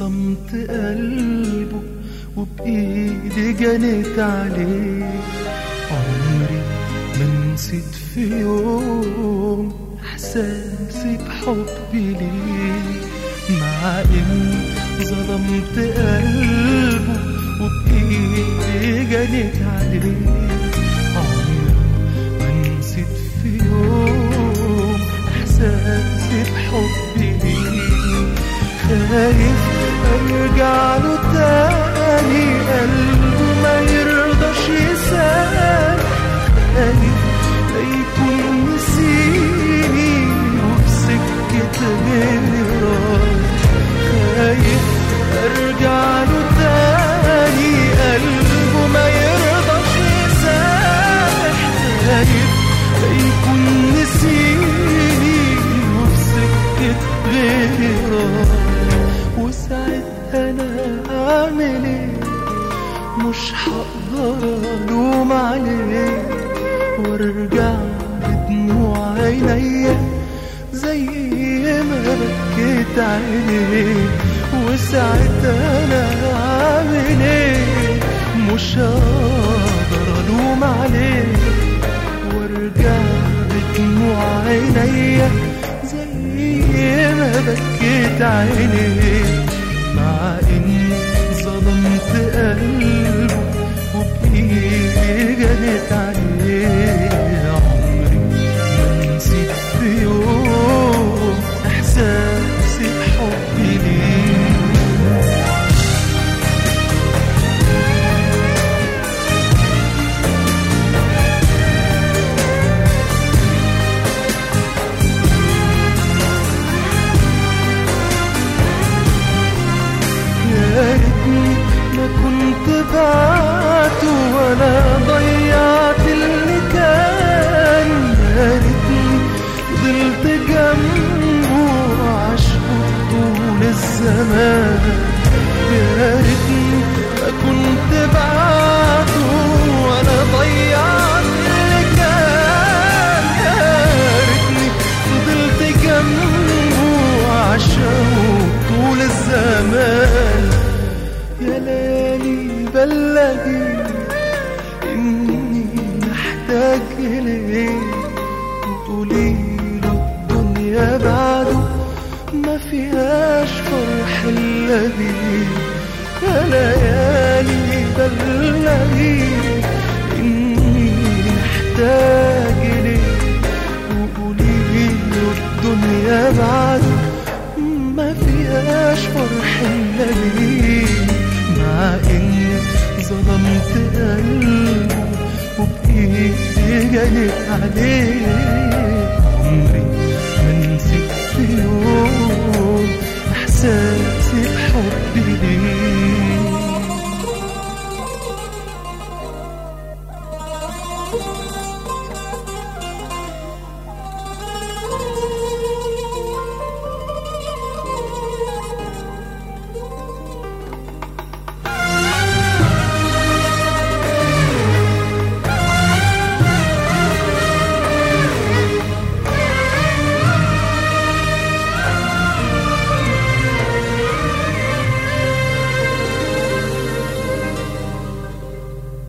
ظلمت قلبه وبإيدي جنت عليه عمري ما نسيت في يوم إحساسي بحبي ليه مع إني ظلمت قلبه وبإيدي جنت عليه عمري ما نسيت في يوم إحساسي بحبي ليه خايف ارجع له تاني قلبه ما يرضاش يسال خايف لا يكون نسيني وفي سكة غيري راح خايف ارجع له تاني قلبه ما يرضاش يسال خايف لا يكون نسيني وفي سكة غيري راح وساعتها انا اعمل ايه مش هقدر الوم عليه وارجع بدموع عينيا زي ما بكيت عينيه وساعتها انا اعمل ايه مش هقدر الوم عليه وارجع بدموع عينيا زي ما بكيت عينيه مع اني ظلمت قلبه وبإيدي جنت عليه عمري ما نسيت في يوم إحساسي بحبي ليه يا ريتني ما كنت بعته ولا ضيعت اللي كان يا ريتني فضلت جنبه وعشقه طول الزمان يا ريتني ما كنت بعته ولا ضيعت اللي كان يا ريتني فضلت جنبه وعشقه طول الزمان يا ليالي بلغي إني محتاج إليه وقولي له الدنيا بعده ما فيهاش فرح إلا بيه يا ليالي بلغي إني محتاج إليه وقولي له الدنيا بعده ما فيهاش فرح إلا بيه مع إني ظلمت قلبه وبإيدي جنت عليه